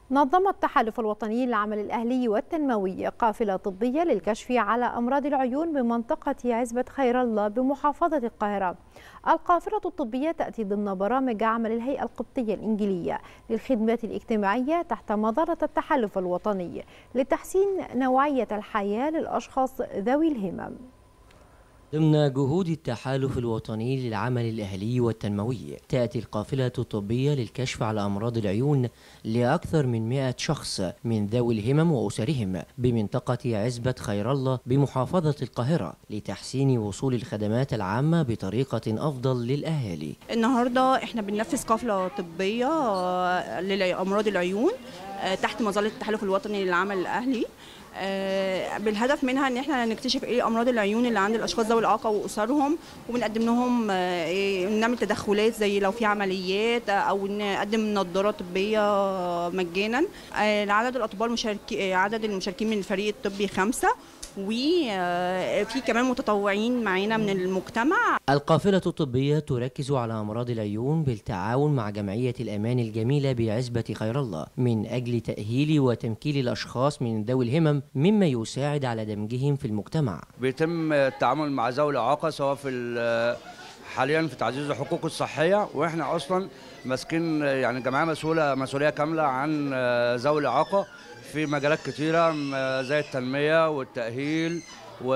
نظم التحالف الوطني للعمل الأهلي والتنموي قافلة طبية للكشف على أمراض العيون بمنطقة عزبة خير الله بمحافظة القاهرة القافلة الطبية تأتي ضمن برامج عمل الهيئة القبطية الإنجيلية للخدمات الاجتماعية تحت مظلة التحالف الوطني لتحسين نوعية الحياة للأشخاص ذوي الهمم ضمن جهود التحالف الوطني للعمل الأهلي والتنموي تأتي القافلة الطبية للكشف على أمراض العيون لأكثر من 100 شخص من ذوي الهمم وأسرهم بمنطقة عزبة خير الله بمحافظة القاهرة لتحسين وصول الخدمات العامة بطريقة أفضل للأهالي النهاردة احنا بننفذ قافلة طبية لأمراض العيون تحت مظلة التحالف الوطني للعمل الأهلي بالهدف منها ان احنا نكتشف ايه امراض العيون اللي عند الاشخاص ذوي الاعاقه واسرهم وبنقدم لهم نعمل تدخلات زي لو في عمليات او نقدم نظارات طبيه مجانا عدد الاطباء المشاركين عدد المشاركين من الفريق الطبي خمسه وفي كمان متطوعين معانا من المجتمع القافلة الطبية تركز على أمراض العيون بالتعاون مع جمعية الأمان الجميلة بعزبة خير الله من أجل تأهيل وتمكين الأشخاص من ذوي الهمم مما يساعد على دمجهم في المجتمع بيتم التعامل مع ذوي الإعاقة سواء في حاليا في تعزيز الحقوق الصحية وإحنا أصلا ماسكين يعني جمعية مسؤولة مسؤولية كاملة عن ذوي الإعاقة في مجالات كتيرة زي التنمية والتأهيل و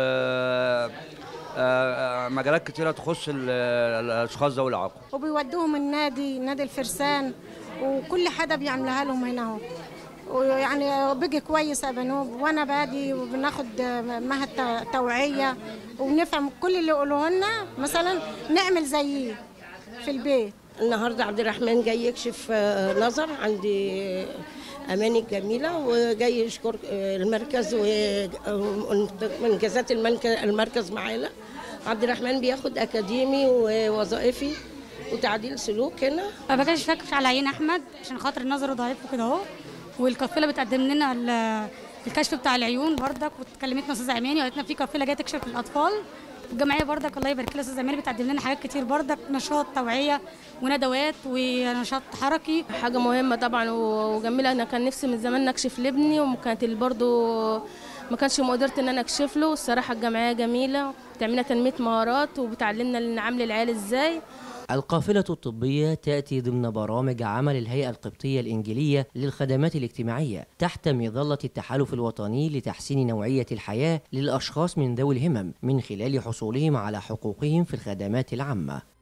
مجالات كتيرة تخص الأشخاص ذوي الإعاقة وبيودوهم النادي نادي الفرسان وكل حاجة بيعملها لهم هنا اهو ويعني بيجي كويس يا بنوب وانا باجي وبناخد مهد توعيه وبنفهم كل اللي يقولوه لنا مثلا نعمل زيه في البيت النهارده عبد الرحمن جاي يكشف نظر عندي اماني الجميله وجاي يشكر المركز ومنجزات المركز معانا عبد الرحمن بياخد اكاديمي ووظائفي وتعديل سلوك هنا ما بجاش فاكر على عين احمد عشان خاطر النظر ضعيف وكده اهو والقافله بتقدم لنا الكشف بتاع العيون بردك واتكلمتنا استاذه عماني وقالت لنا في قافله جايه تكشف الاطفال الجمعيه بردك الله يبارك لها استاذه عماني بتقدم لنا حاجات كتير بردك نشاط توعيه وندوات ونشاط حركي حاجه مهمه طبعا وجميله انا كان نفسي من زمان نكشف لابني وكانت برضه ما كانش مقدرت ان انا اكشف له الصراحه الجمعيه جميله بتعملنا تنميه مهارات وبتعلمنا نعامل العيال ازاي القافلة الطبية تأتي ضمن برامج عمل الهيئة القبطية الإنجيلية للخدمات الاجتماعية تحت مظلة التحالف الوطني لتحسين نوعية الحياة للأشخاص من ذوي الهمم من خلال حصولهم على حقوقهم في الخدمات العامة